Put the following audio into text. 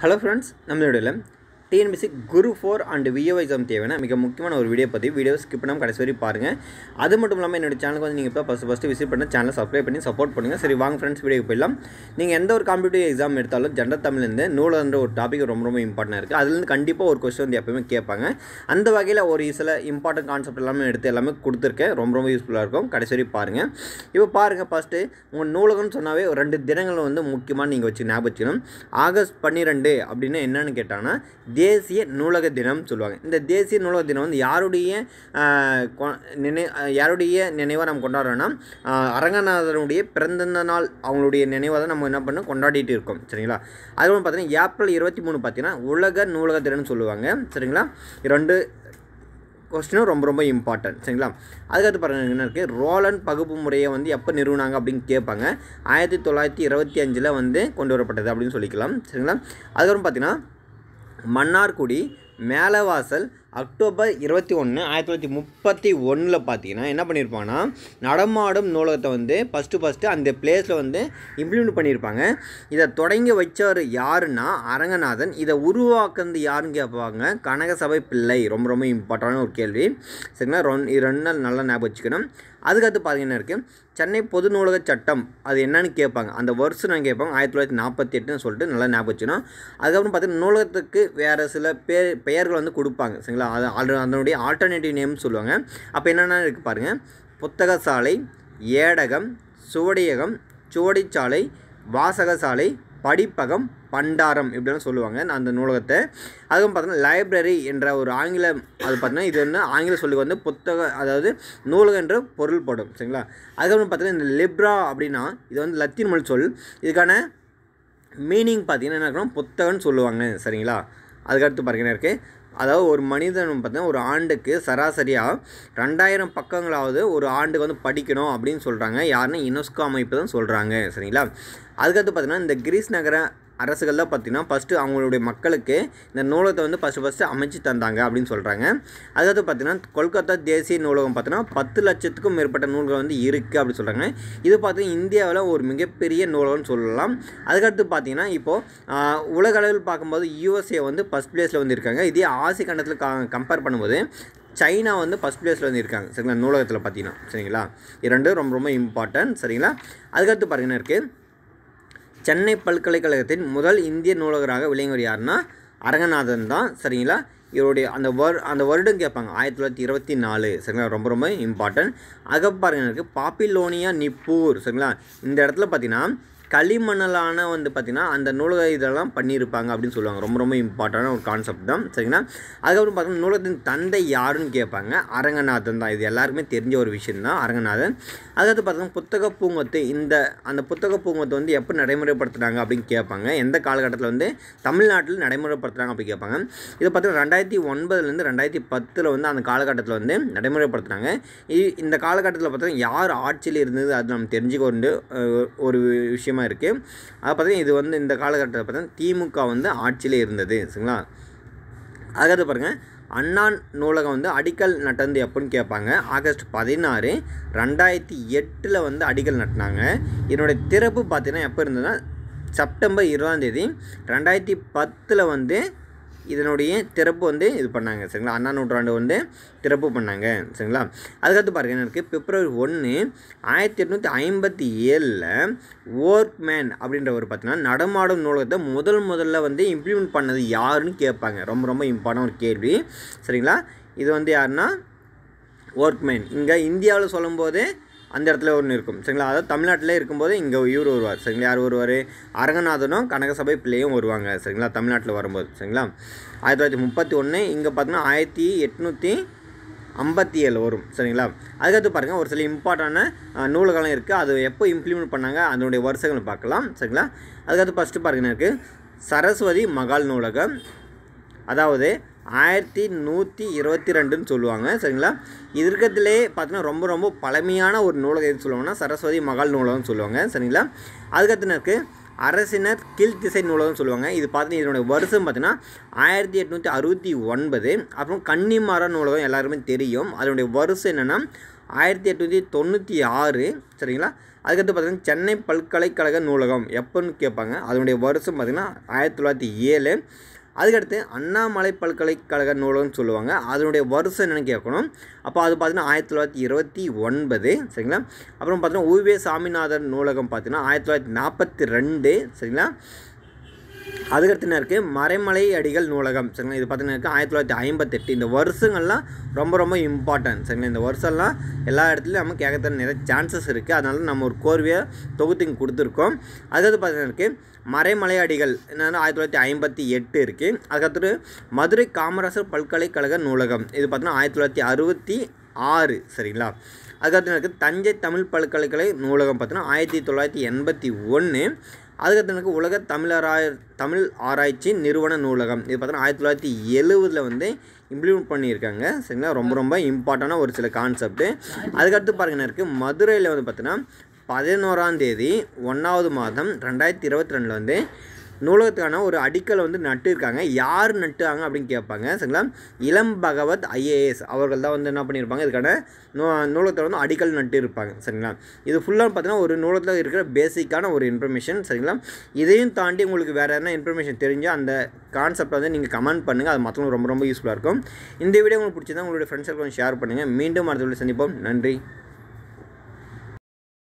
hello friends நம்மளோட TNPSC group four and VO exam தேவையான மிக முக்கியமான ஒரு வீடியோ பற்றி வீடியோ ஸ்கிப் பண்ணாமல் கடைசி வரை பாருங்கள் அது மட்டும் இல்லாமல் என்னோட சேனலுக்கு வந்து நீங்கள் இப்போ ஃபஸ்ட்டு ஃபஸ்ட்டு விசிட் பண்ண சேனலை சப்ஸ்கிரைப் பண்ணி சப்போர்ட் பண்ணுங்கள் சரி வாங்க ஃப்ரெண்ட்ஸ் வீடியோக்கு போயிடலாம் நீங்கள் எந்த ஒரு காம்படிட்டிவ் எக்ஸாம் எடுத்தாலும் ஜென்ரல் தமிழ்லேருந்து நூலகன்ற ஒரு டாபிக் ரொம்ப ரொம்ப இம்பார்ட்டன்ட் இருக்குது அதுலேருந்து கண்டிப்பாக ஒரு கொஸ்டின் வந்து எப்பயுமே கேட்பாங்க அந்த வகையில் ஒரு சில இம்பார்ட்டன்ட் கான்செப்ட் எல்லாமே எடுத்து எல்லாமே கொடுத்துருக்கேன் ரொம்ப ரொம்ப யூஸ்ஃபுல்லாக இருக்கும் கடைசி வரை பாருங்கள் இப்போ பாருங்கள் ஃபஸ்ட்டு உங்கள் நூலகம்னு சொன்னாவே ஒரு ரெண்டு தினங்கள் வந்து முக்கியமாக நீங்கள் வச்சு ஞாபகம் வச்சுக்கணும் ஆகஸ்ட் பன்னிரெண்டு அப்படின்னு என்னன்னு கேட்டாங்கன்னா தேசிய நூலக தினம் சொல்லுவாங்க இந்த தேசிய நூலக தினம் வந்து யாருடைய ஆஹ், கொ- நினை ஆஹ், யாருடைய நினைவாக நம்ம கொண்டாடுறோன்னா ஆஹ், அரங்கநாதனுடைய பிறந்த நாள் அவங்களுடைய நினைவாக தான் நம்ம என்ன பண்ணோம் கொண்டாடிட்டு இருக்கோம் சரிங்களா அதுவும் பார்த்தீங்கன்னா ஏப்ரல் இருபத்தி மூணு பார்த்தீங்கன்னா உலக நூலக தினம்னு சொல்லுவாங்க சரிங்களா ரெண்டு கொஸ்டினும் ரொம்ப ரொம்ப இம்பார்ட்டன்ட் சரிங்களா அதுக்கடுத்து பாருங்க என்ன இருக்குது ரோலன் பகுப்பு முறையை வந்து எப்போ நிறுவனாங்க அப்படின்னு கேட்பாங்க ஆயிரத்தி தொள்ளாயிரத்தி இருபத்தி அஞ்சில் வந்து கொண்டு வரப்பட்டது அப்படின்னு சொல்லிக்கலாம் சரிங்களா அதுக்கப்புறம் பார்த்தீங்கன்னா மன்னார்குடி மேலவாசல் அக்டோபர் இருபத்தி ஒன்று ஆயிரத்தி தொள்ளாயிரத்தி முப்பத்தி ஒன்றில் பார்த்தீங்கன்னா என்ன பண்ணியிருப்பாங்கன்னா நடமாடும் நூலகத்தை வந்து ஃபஸ்ட்டு ஃபஸ்ட்டு அந்த பிளேஸில் வந்து இம்ப்ளிமெண்ட் பண்ணியிருப்பாங்க இதை தொடங்கி வச்சவர் யாருன்னா அரங்கநாதன் இதை உருவாக்குனது யாருன்னு கேட்பாங்க கனகசபை பிள்ளை ரொம்ப ரொம்ப இம்பார்ட்டண்டான ஒரு கேள்வி சரிங்களா ரொன் இது ரெண்டு நாள் நல்லா ஞாபகம் வச்சுக்கணும் அதுக்கடுத்து பார்த்தீங்கன்னா இருக்குது சென்னை பொது நூலக சட்டம் அது என்னன்னு கேட்பாங்க அந்த வருஷம் நான் கேட்பாங்க ஆயிரத்தி தொள்ளாயிரத்தி நாற்பத்தி எட்டுன்னு சொல்லிட்டு நல்லா ஞாபகம் வச்சுக்கணும் அதுக்கப்புறம் பார்த்தீங்கன்னா நூலகத்துக்கு வேறு சில பேர் பெயர்கள் வந்து கொடுப்பாங்க சரிங்களா அது அது அதனுடைய ஆல்டர்னேட்டிவ் நேம் சொல்லுவாங்க அப்போ என்னென்ன இருக்குது பாருங்கள் புத்தகசாலை ஏடகம் சுவடியகம் சுவடிச்சாலை வாசகசாலை படிப்பகம் பண்டாரம் இப்படிலாம் சொல்லுவாங்க அந்த நூலகத்தை அதுவும் பார்த்தீங்கன்னா லைப்ரரி என்ற ஒரு ஆங்கில அது பார்த்தீங்கன்னா இது வந்து ஆங்கில சொல்லுக்கு வந்து புத்தக அதாவது நூலகம் என்ற பொருள் படும் சரிங்களா அதுக்கப்புறம் பார்த்தீங்கன்னா இந்த லிப்ரா அப்படின்னா இது வந்து லத்தீன் மொழி சொல் இதுக்கான மீனிங் பார்த்தீங்கன்னா என்ன இருக்கணும் புத்தகம்னு சொல்லுவாங்க சரிங்களா அதுக்கடுத்து பாருங்கன்னா இருக்குது அதாவது ஒரு மனிதன் பார்த்தீங்கன்னா ஒரு ஆண்டுக்கு சராசரியாக ரெண்டாயிரம் பக்கங்களாவது ஒரு ஆண்டுக்கு வந்து படிக்கணும் அப்படின்னு சொல்கிறாங்க யாருன்னா யுனெஸ்கோ அமைப்பு தான் சொல்கிறாங்க சரிங்களா அதுக்கடுத்து பார்த்தீங்கன்னா இந்த கிரீஸ் நகர அரசுகளில் பார்த்தீங்கன்னா ஃபஸ்ட்டு அவங்களுடைய மக்களுக்கு இந்த நூலகத்தை வந்து ஃபஸ்ட்டு ஃபஸ்ட்டு அமைச்சு தந்தாங்க அப்படின்னு சொல்கிறாங்க அதுக்கடுத்து பார்த்தீங்கன்னா கொல்கத்தா தேசிய நூலகம் பார்த்தீங்கன்னா பத்து லட்சத்துக்கும் மேற்பட்ட நூல்கள் வந்து இருக்குது அப்படின்னு சொல்கிறாங்க இது பார்த்தீங்கன்னா இந்தியாவில் ஒரு மிகப்பெரிய நூலகம்னு சொல்லலாம் அதுக்கடுத்து பார்த்தீங்கன்னா இப்போது உலக அளவில் பார்க்கும்போது யூஎஸ்ஏ வந்து ஃபஸ்ட் பிளேஸில் வந்து இருக்காங்க இதே ஆசிய கண்டத்தில் கா கம்பேர் பண்ணும்போது சைனா வந்து ஃபஸ்ட் பிளேஸில் வந்து இருக்காங்க சரிங்களா நூலகத்தில் பார்த்தீங்கன்னா சரிங்களா இரண்டு ரொம்ப ரொம்ப இம்பார்ட்டன்ட் சரிங்களா அதுக்கடுத்து பார்த்தீங்கன்னா இருக்குது சென்னை பல்கலைக்கழகத்தின் முதல் இந்திய நூலகராக விளங்கியவர் யாருன்னா அரங்கநாதன் தான் சரிங்களா இவருடைய அந்த வர் அந்த வருடம் கேட்பாங்க ஆயிரத்தி தொள்ளாயிரத்தி இருபத்தி நாலு சரிங்களா ரொம்ப ரொம்ப இம்பார்ட்டன்ட் அதுக்கு பாருங்க இருக்குது பாப்பிலோனியா நிப்பூர் சரிங்களா இந்த இடத்துல பார்த்தீங்கன்னா களிமணலான வந்து பார்த்திங்கன்னா அந்த நூலக இதெல்லாம் பண்ணியிருப்பாங்க அப்படின்னு சொல்லுவாங்க ரொம்ப ரொம்ப இம்பார்ட்டண்டான ஒரு கான்செப்ட் தான் சரிங்களா அதுக்கப்புறம் பார்த்தீங்கன்னா நூலகத்தின் தந்தை யாருன்னு கேட்பாங்க அரங்கநாதன் தான் இது எல்லாருக்குமே தெரிஞ்ச ஒரு விஷயம் தான் அரங்கநாதன் அதுக்கடுத்து பார்த்தீங்கன்னா புத்தக பூங்கொத்து இந்த அந்த புத்தக பூங்கொத்து வந்து எப்போ நடைமுறைப்படுத்துனாங்க அப்படின்னு கேட்பாங்க எந்த காலகட்டத்தில் வந்து தமிழ்நாட்டில் நடைமுறைப்படுத்துகிறாங்க அப்படி கேட்பாங்க இது பார்த்தீங்கன்னா ரெண்டாயிரத்தி ஒன்பதுலேருந்து ரெண்டாயிரத்தி பத்தில் வந்து அந்த காலகட்டத்தில் வந்து நடைமுறைப்படுத்துனாங்க இ- இந்த காலகட்டத்தில் பார்த்தீங்கன்னா யார் ஆட்சியில் இருந்தது அது நம்ம தெரிஞ்சுக்க கொண்டு அஹ், ஒரு விஷயமா இருக்குது அது பார்த்தீங்கன்னா இது வந்து இந்த காலகட்டத்தில் பார்த்தீங்கன்னா திமுக வந்து ஆட்சியிலே இருந்தது சரிங்களா அதுக்கடுத்து பாருங்கள் அண்ணா நூலகம் வந்து அடிக்கல் நட்டது எப்போன்னு கேட்பாங்க ஆகஸ்ட் பதினாறு ரெண்டாயிரத்தி எட்டில் வந்து அடிக்கல் நட்டினாங்க இதனுடைய திறப்பு பார்த்தீங்கன்னா எப்போ இருந்ததுன்னா செப்டம்பர் இருபதாம் தேதி ரெண்டாயிரத்தி பத்தில் வந்து இதனுடைய திறப்பு வந்து இது பண்ணாங்க சரிங்களா அண்ணா நூற்றாண்டு வந்து திறப்பு பண்ணாங்க சரிங்களா அதுக்கடுத்து பாருங்க என்ன இருக்குது பிப்ரவரி ஒன்று ஆயிரத்தி எட்நூற்றி ஐம்பத்தி ஏழில் ஓர்க்மேன் அப்படின்றவர் பார்த்தீங்கன்னா நடமாடும் நூலகத்தை முதல் முதல்ல வந்து இம்ப்ளிமெண்ட் பண்ணது யாருன்னு கேட்பாங்க ரொம்ப ரொம்ப இம்பார்ட்டன் ஒரு கேள்வி சரிங்களா இது வந்து யாருன்னா ஒர்க்மேன் இங்கே இந்தியாவில் சொல்லும்போது அந்த இடத்துல ஒன்று இருக்கும் சரிங்களா அதாவது தமிழ்நாட்டில் இருக்கும்போது இங்கே இவர் வருவார் சரிங்களா யார் வருவார் அரங்கநாதனும் கனகசபை பிள்ளையும் வருவாங்க சரிங்களா தமிழ்நாட்டில் வரும்போது சரிங்களா ஆயிரத்தி தொள்ளாயிரத்தி முப்பத்தி ஒன்று இங்கே பார்த்தீங்கன்னா ஆயிரத்தி எட்நூற்றி ஐம்பத்தி ஏழு வரும் சரிங்களா அதுக்கடுத்து பாருங்கள் ஒரு சில இம்பார்ட்டான நூல்களும் இருக்குது அது எப்போ இம்ப்ளிமெண்ட் பண்ணாங்க அதனுடைய வருஷங்களை பார்க்கலாம் சரிங்களா அதுக்கடுத்து ஃபஸ்ட்டு பாருங்க இருக்குது சரஸ்வதி மகால் நூலகம் அதாவது ஆயிரத்தி நூற்றி இருபத்தி ரெண்டுன்னு சொல்லுவாங்க சரிங்களா இது இருக்கிறதுலே பார்த்தீங்கன்னா ரொம்ப ரொம்ப பழமையான ஒரு நூலகம் எதுன்னு சொல்லுவாங்கன்னா சரஸ்வதி மகால் நூலகம்னு சொல்லுவாங்க சரிங்களா அதுக்கடுத்து அரசினர் கீழ்த்திசை நூலகம் சொல்லுவாங்க இது பார்த்தீங்கன்னா இதனுடைய வருஷம் பார்த்தீங்கன்னா ஆயிரத்தி எட்நூற்றி அறுபத்தி ஒன்பது அப்புறம் கன்னிமாரா நூலகம் எல்லாருமே தெரியும் அதனுடைய வருஷம் என்னென்னா ஆயிரத்தி எட்நூற்றி தொண்ணூற்றி ஆறு சரிங்களா அதுக்கடுத்து பார்த்தீங்கன்னா சென்னை பல்கலைக்கழக நூலகம் எப்போன்னு கேட்பாங்க அதனுடைய வருஷம் பார்த்திங்கன்னா ஆயிரத்தி தொள்ளாயிரத்தி ஏழு அதுக்கடுத்து அண்ணாமலை பல்கலைக்கழக நூலகம்னு சொல்லுவாங்க அதனுடைய வருஷம் என்னென்னு கேட்கணும் அப்போ அது பார்த்தீங்கன்னா ஆயிரத்தி தொள்ளாயிரத்தி இருபத்தி ஒன்பது சரிங்களா அப்புறம் பார்த்தீங்கன்னா உவே சாமிநாதன் நூலகம் பார்த்தீங்கன்னா ஆயிரத்தி தொள்ளாயிரத்தி நாற்பத்தி ரெண்டு சரிங்களா அதுக்கடுத்து என்ன இருக்குது மறைமலை அடிகள் நூலகம் சரிங்களா இது பார்த்தீங்கன்னா இருக்குது ஆயிரத்தி தொள்ளாயிரத்தி ஐம்பத்தெட்டு இந்த வருஷங்கள்லாம் ரொம்ப ரொம்ப இம்பார்ட்டன்ட் சரிங்களா இந்த வருஷம்லாம் எல்லா இடத்துலையும் நம்ம கேட்கறது நிறைய சான்சஸ் இருக்குது அதனால நம்ம ஒரு கோர்வையாக தொகுத்து இங்கே கொடுத்துருக்கோம் அதுக்கடுத்து பார்த்தீங்கன்னா இருக்குது மறைமலை அடிகள் என்னென்னா ஆயிரத்தி தொள்ளாயிரத்தி ஐம்பத்தி எட்டு இருக்குது அதுக்கடுத்து மதுரை காமராசர் பல்கலைக்கழக நூலகம் இது பார்த்தீங்கன்னா ஆயிரத்தி தொள்ளாயிரத்தி அறுபத்தி ஆறு சரிங்களா அதுக்கடுத்து எனக்கு தஞ்சை தமிழ் பல்கலைக்கழக நூலகம் பார்த்தீங்கன்னா ஆயிரத்தி தொள்ளாயிரத்தி எண்பத்தி ஒன்று அதுக்கடுத்து எனக்கு உலக தமிழராய் தமிழ் ஆராய்ச்சி நிறுவன நூலகம் இது பார்த்தீங்கன்னா ஆயிரத்தி தொள்ளாயிரத்தி எழுவதில் வந்து இம்ப்ளிமெண்ட் பண்ணியிருக்காங்க சரிங்களா ரொம்ப ரொம்ப இம்பார்ட்டண்டான ஒரு சில கான்செப்ட்டு அதுக்கடுத்து பாருங்கன்னா இருக்குது மதுரையில் வந்து பார்த்தீங்கன்னா பதினோராம் தேதி ஒன்றாவது மாதம் ரெண்டாயிரத்தி இருபத்தி ரெண்டில் வந்து நூலகத்துக்கான ஒரு அடிக்கல் வந்து நட்டுருக்காங்க யார் நட்டுவாங்க அப்படின்னு கேட்பாங்க சரிங்களா இளம் பகவத் ஐஏஎஸ் அவர்கள் தான் வந்து என்ன பண்ணியிருப்பாங்க இதுக்கான நூ நூலகத்தில் வந்து அடிக்கல் நட்டு இருப்பாங்க சரிங்களா இது ஃபுல்லாக பார்த்தீங்கன்னா ஒரு நூலகத்தில் இருக்கிற பேசிக்கான ஒரு இன்ஃபர்மேஷன் சரிங்களா இதையும் தாண்டி உங்களுக்கு வேறு எதனா இன்ஃபர்மேஷன் தெரிஞ்சால் அந்த கான்செப்டை வந்து நீங்கள் கமெண்ட் பண்ணுங்கள் அது மற்றவங்களுக்கு ரொம்ப ரொம்ப யூஸ்ஃபுல்லாக இருக்கும் இந்த வீடியோ உங்களுக்கு பிடிச்சிருந்தா உங்களுடைய ஃப்ரெண்ட்ஸ் கொஞ்சம் ஷேர் பண்ணுங்கள் மீண்டும் அடுத்த வீடியோ சந்திப்போம் நன்றி